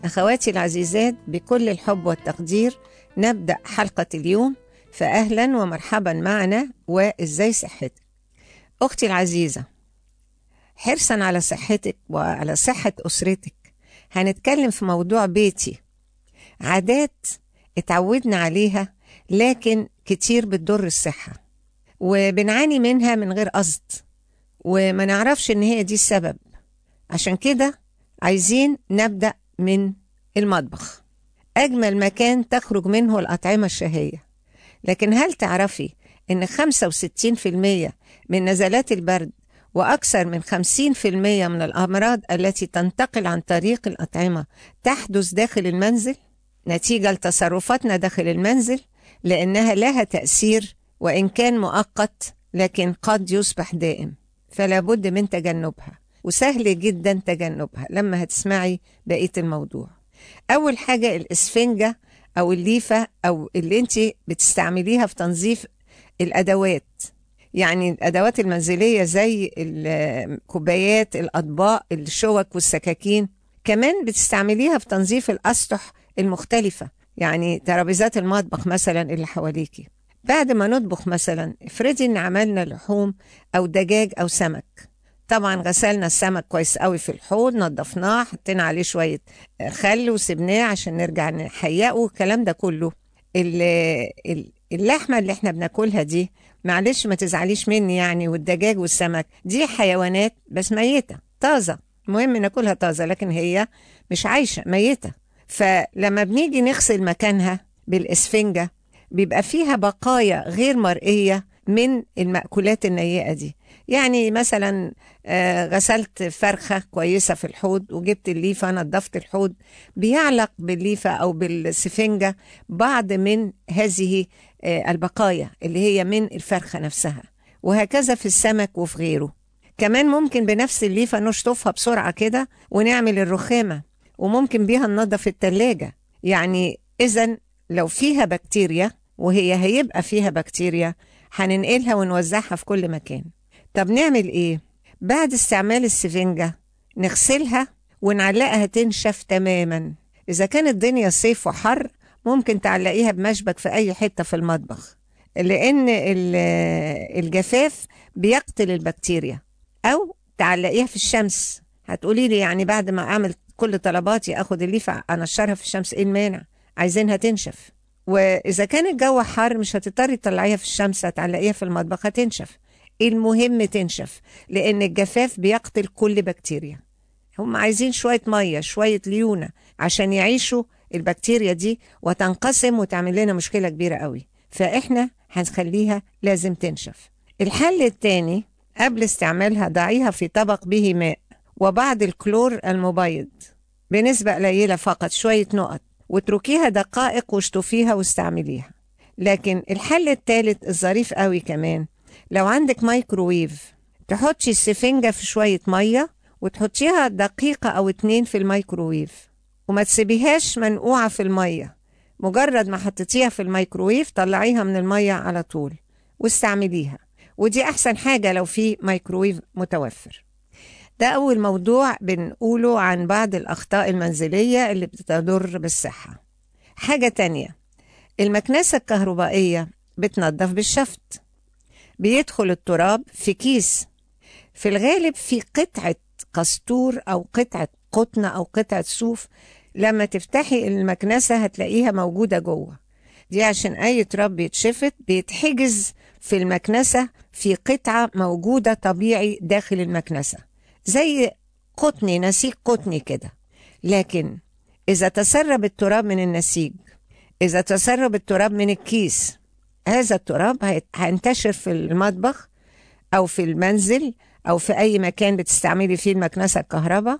أخواتي العزيزات بكل الحب والتقدير نبدأ حلقة اليوم فأهلا ومرحبا معنا وإزاي صحتك أختي العزيزة حرصا على صحتك وعلى صحة أسرتك هنتكلم في موضوع بيتي عادات اتعودنا عليها لكن كتير بتضر الصحة وبنعاني منها من غير قصد وما نعرفش ان هي دي السبب عشان كده عايزين نبدأ من المطبخ أجمل مكان تخرج منه الأطعمة الشهية لكن هل تعرفي إن 65% من نزلات البرد وأكثر من 50% من الأمراض التي تنتقل عن طريق الأطعمة تحدث داخل المنزل نتيجة لتصرفاتنا داخل المنزل لأنها لها تأثير وإن كان مؤقت لكن قد يصبح دائم فلا بد من تجنبها وسهل جدا تجنبها لما هتسمعي بقية الموضوع أول حاجة الإسفنجة أو الليفة أو اللي أنت بتستعمليها في تنظيف الأدوات يعني الأدوات المنزلية زي الكوبايات الأطباق الشوك والسكاكين كمان بتستعمليها في تنظيف الأسطح المختلفة يعني ترابيزات المطبخ مثلا اللي حواليكي بعد ما نطبخ مثلا افرضي ان عملنا لحوم او دجاج او سمك طبعا غسلنا السمك كويس قوي في الحوض نضفناه حطينا عليه شويه خل وسبناه عشان نرجع نحيقه الكلام ده كله اللحمه اللي احنا بناكلها دي معلش ما تزعليش مني يعني والدجاج والسمك دي حيوانات بس ميته طازه المهم ناكلها طازه لكن هي مش عايشه ميته فلما بنيجي نغسل مكانها بالاسفنجه بيبقى فيها بقايا غير مرئيه من المأكولات النيئة دي يعني مثلا غسلت فرخة كويسة في الحوض وجبت الليفة نظفت الحوض بيعلق بالليفة أو بالسفنجة بعض من هذه البقايا اللي هي من الفرخة نفسها وهكذا في السمك وفي غيره كمان ممكن بنفس الليفة نشطفها بسرعة كده ونعمل الرخامة وممكن بيها ننظف التلاجة يعني إذا لو فيها بكتيريا وهي هيبقى فيها بكتيريا هننقلها ونوزعها في كل مكان طب نعمل ايه بعد استعمال السفنجة نغسلها ونعلقها تنشف تماما إذا كانت الدنيا صيف وحر ممكن تعلقيها بمشبك في أي حتة في المطبخ لأن الجفاف بيقتل البكتيريا أو تعلقيها في الشمس هتقولي لي يعني بعد ما أعمل كل طلباتي أخد الليفة أنشرها في الشمس إيه المانع عايزينها تنشف واذا كان الجو حار مش هتضطري تطلعيها في الشمس هتعلقيها في المطبخ هتنشف المهم تنشف لان الجفاف بيقتل كل بكتيريا هم عايزين شويه ميه شويه ليونه عشان يعيشوا البكتيريا دي وتنقسم وتعمل لنا مشكله كبيره قوي فاحنا هنخليها لازم تنشف الحل الثاني قبل استعمالها ضعيها في طبق به ماء وبعض الكلور المبيض بنسبه قليله فقط شويه نقط واتركيها دقائق واشطفيها واستعمليها لكن الحل الثالث الظريف قوي كمان لو عندك مايكروويف تحطي السفنجة في شوية مية وتحطيها دقيقة أو اتنين في الميكروويف وما تسيبيهاش منقوعة في المية مجرد ما حطيتيها في الميكروويف طلعيها من المية على طول واستعمليها ودي أحسن حاجة لو في مايكروويف متوفر ده أول موضوع بنقوله عن بعض الأخطاء المنزلية اللي بتضر بالصحة حاجة تانية المكنسة الكهربائية بتنظف بالشفط بيدخل التراب في كيس في الغالب في قطعة قسطور أو قطعة قطن أو قطعة صوف لما تفتحي المكنسة هتلاقيها موجودة جوه دي عشان أي تراب بيتشفط بيتحجز في المكنسة في قطعة موجودة طبيعي داخل المكنسة زي قطني نسيج قطني كده لكن إذا تسرب التراب من النسيج إذا تسرب التراب من الكيس هذا التراب هينتشر في المطبخ أو في المنزل أو في أي مكان بتستعملي فيه المكنسة الكهرباء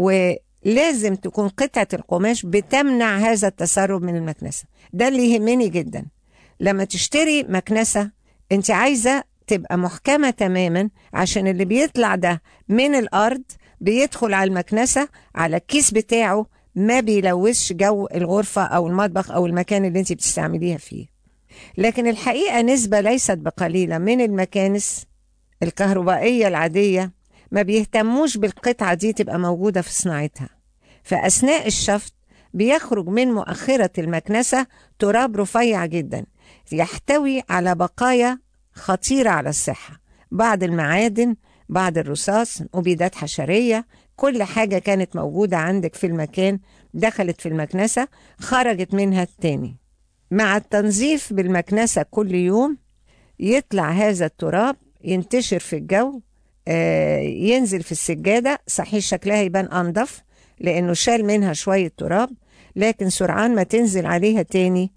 ولازم تكون قطعة القماش بتمنع هذا التسرب من المكنسة ده اللي يهمني جدا لما تشتري مكنسة انت عايزة تبقى محكمة تماما عشان اللي بيطلع ده من الأرض بيدخل على المكنسة على الكيس بتاعه ما بيلوثش جو الغرفة أو المطبخ أو المكان اللي انت بتستعمليها فيه لكن الحقيقة نسبة ليست بقليلة من المكانس الكهربائية العادية ما بيهتموش بالقطعة دي تبقى موجودة في صناعتها فأثناء الشفط بيخرج من مؤخرة المكنسة تراب رفيع جدا يحتوي على بقايا خطيرة على الصحة بعض المعادن بعض الرصاص مبيدات حشرية كل حاجة كانت موجودة عندك في المكان دخلت في المكنسة خرجت منها التاني مع التنظيف بالمكنسة كل يوم يطلع هذا التراب ينتشر في الجو آه، ينزل في السجادة صحيح شكلها يبان أنضف لأنه شال منها شوية تراب لكن سرعان ما تنزل عليها تاني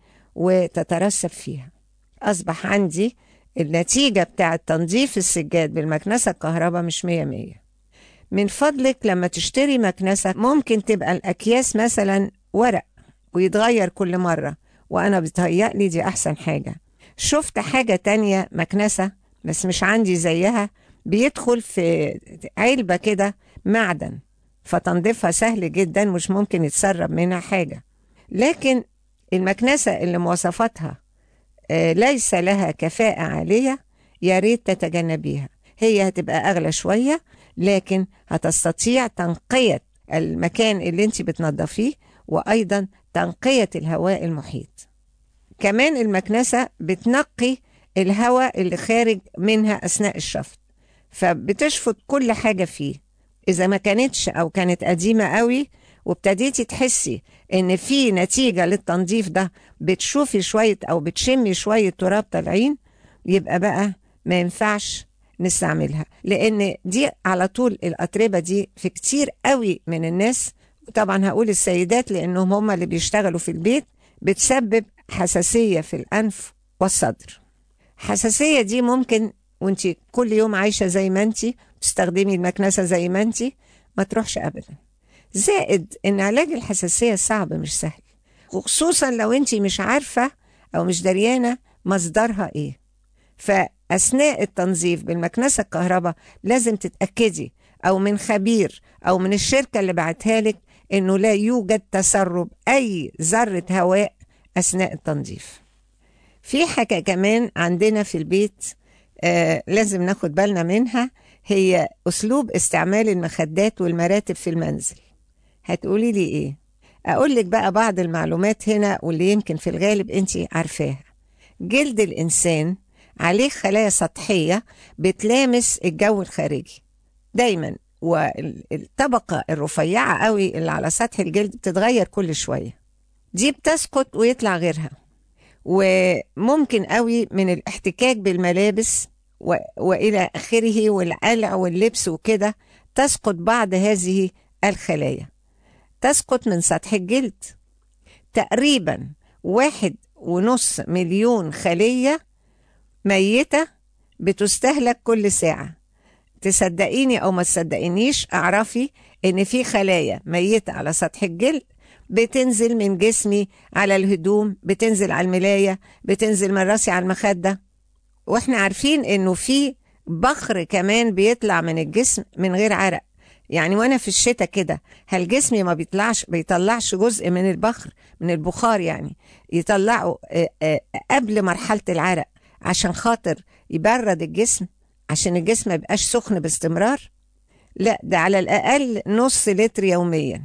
وتترسب فيها أصبح عندي النتيجة بتاعة تنظيف السجاد بالمكنسة الكهرباء مش مية مية من فضلك لما تشتري مكنسة ممكن تبقى الأكياس مثلا ورق ويتغير كل مرة وأنا بتهيألي دي أحسن حاجة شفت حاجة تانية مكنسة بس مش عندي زيها بيدخل في علبة كده معدن فتنظيفها سهل جدا مش ممكن يتسرب منها حاجة لكن المكنسة اللي مواصفاتها آه، ليس لها كفاءة عالية يا ريت تتجنبيها هي هتبقى أغلى شوية لكن هتستطيع تنقية المكان اللي انت بتنظفيه وأيضا تنقية الهواء المحيط كمان المكنسة بتنقي الهواء اللي خارج منها أثناء الشفط فبتشفط كل حاجة فيه إذا ما كانتش أو كانت قديمة قوي وابتديتي تحسي إن في نتيجة للتنظيف ده بتشوفي شوية أو بتشمي شوية تراب طالعين يبقى بقى ما ينفعش نستعملها لأن دي على طول الأتربة دي في كتير قوي من الناس طبعا هقول السيدات لأنهم هم اللي بيشتغلوا في البيت بتسبب حساسية في الأنف والصدر حساسية دي ممكن وانت كل يوم عايشة زي ما انت بتستخدمي المكنسة زي ما انت ما تروحش أبدا زائد ان علاج الحساسية صعب مش سهل وخصوصا لو انت مش عارفة او مش دريانة مصدرها ايه فأثناء التنظيف بالمكنسة الكهرباء لازم تتأكدي أو من خبير أو من الشركة اللي بعتها لك إنه لا يوجد تسرب أي ذرة هواء أثناء التنظيف في حاجة كمان عندنا في البيت آه لازم ناخد بالنا منها هي أسلوب استعمال المخدات والمراتب في المنزل هتقولي لي إيه؟ أقول لك بقى بعض المعلومات هنا واللي يمكن في الغالب أنت عارفاها جلد الإنسان عليه خلايا سطحية بتلامس الجو الخارجي دايما والطبقة الرفيعة قوي اللي على سطح الجلد بتتغير كل شوية دي بتسقط ويطلع غيرها وممكن قوي من الاحتكاك بالملابس و... والى اخره والقلع واللبس وكده تسقط بعض هذه الخلايا تسقط من سطح الجلد تقريبا واحد ونص مليون خلية ميتة بتستهلك كل ساعة تصدقيني أو ما تصدقينيش اعرفي إن في خلايا ميتة على سطح الجلد بتنزل من جسمي على الهدوم بتنزل على الملاية بتنزل من راسي على المخدة واحنا عارفين انه في بخر كمان بيطلع من الجسم من غير عرق يعني وانا في الشتاء كده هل جسمي ما بيطلعش بيطلعش جزء من البخر من البخار يعني يطلعه قبل مرحلة العرق عشان خاطر يبرد الجسم عشان الجسم ما يبقاش سخن باستمرار لا ده على الأقل نص لتر يوميا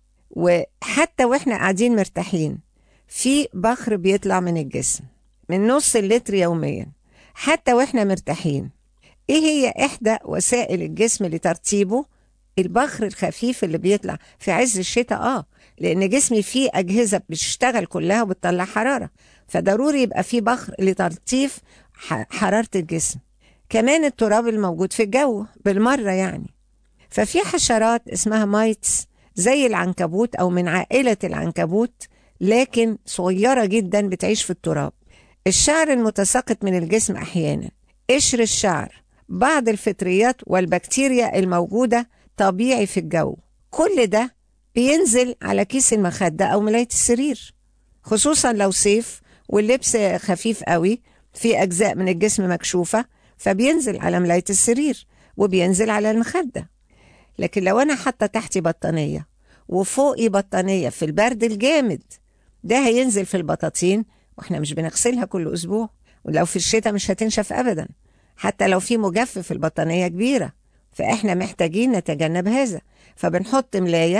وحتى واحنا قاعدين مرتاحين في بخر بيطلع من الجسم من نص اللتر يوميا حتى واحنا مرتاحين ايه هي احدى وسائل الجسم لترتيبه البخر الخفيف اللي بيطلع في عز الشتاء اه لان جسمي فيه اجهزه بتشتغل كلها وبتطلع حراره فضروري يبقى فيه بخر لتلطيف حراره الجسم كمان التراب الموجود في الجو بالمره يعني ففي حشرات اسمها مايتس زي العنكبوت او من عائله العنكبوت لكن صغيره جدا بتعيش في التراب الشعر المتساقط من الجسم احيانا قشر الشعر بعض الفطريات والبكتيريا الموجوده طبيعي في الجو كل ده بينزل على كيس المخدة أو ملاية السرير خصوصا لو صيف واللبس خفيف قوي في أجزاء من الجسم مكشوفة فبينزل على ملاية السرير وبينزل على المخدة لكن لو أنا حاطة تحتي بطانية وفوقي بطانية في البرد الجامد ده هينزل في البطاطين واحنا مش بنغسلها كل أسبوع ولو في الشتاء مش هتنشف أبدا حتى لو في مجفف في البطانية كبيرة فإحنا محتاجين نتجنب هذا فبنحط ملاية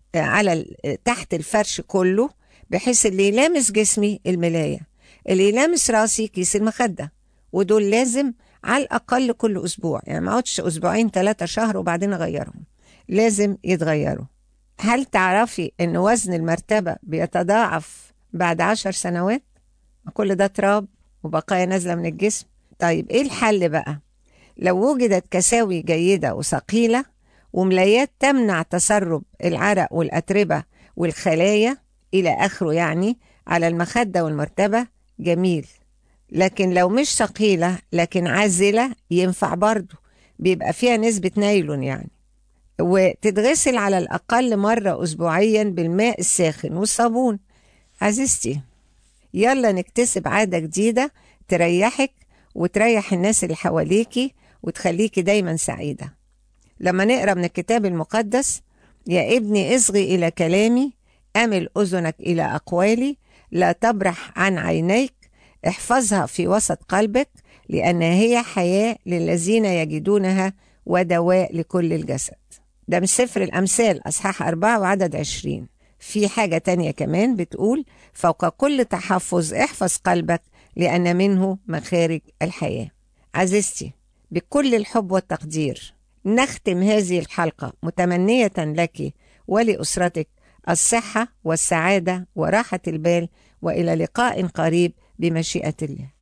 على ال- تحت الفرش كله بحيث اللي يلامس جسمي الملاية اللي يلامس راسي كيس المخدة ودول لازم على الأقل كل أسبوع يعني ما اقعدش أسبوعين ثلاثة شهر وبعدين أغيرهم لازم يتغيروا هل تعرفي أن وزن المرتبة بيتضاعف بعد عشر سنوات كل ده تراب وبقايا نازلة من الجسم طيب إيه الحل بقى لو وجدت كساوي جيدة وثقيلة وملايات تمنع تسرب العرق والأتربة والخلايا إلى آخره يعني على المخدة والمرتبة جميل لكن لو مش ثقيلة لكن عازلة ينفع برضو بيبقى فيها نسبة نايلون يعني وتتغسل على الأقل مرة أسبوعيا بالماء الساخن والصابون عزيزتي يلا نكتسب عادة جديدة تريحك وتريح الناس اللي حواليكي وتخليكي دايما سعيدة لما نقرأ من الكتاب المقدس يا ابني اصغي إلى كلامي أمل أذنك إلى أقوالي لا تبرح عن عينيك احفظها في وسط قلبك لأنها هي حياة للذين يجدونها ودواء لكل الجسد ده من سفر الأمثال أصحاح أربعة وعدد عشرين في حاجة تانية كمان بتقول فوق كل تحفظ احفظ قلبك لأن منه مخارج الحياة عزيزتي بكل الحب والتقدير نختم هذه الحلقة متمنية لك ولأسرتك الصحة والسعادة وراحة البال وإلى لقاء قريب بمشيئة الله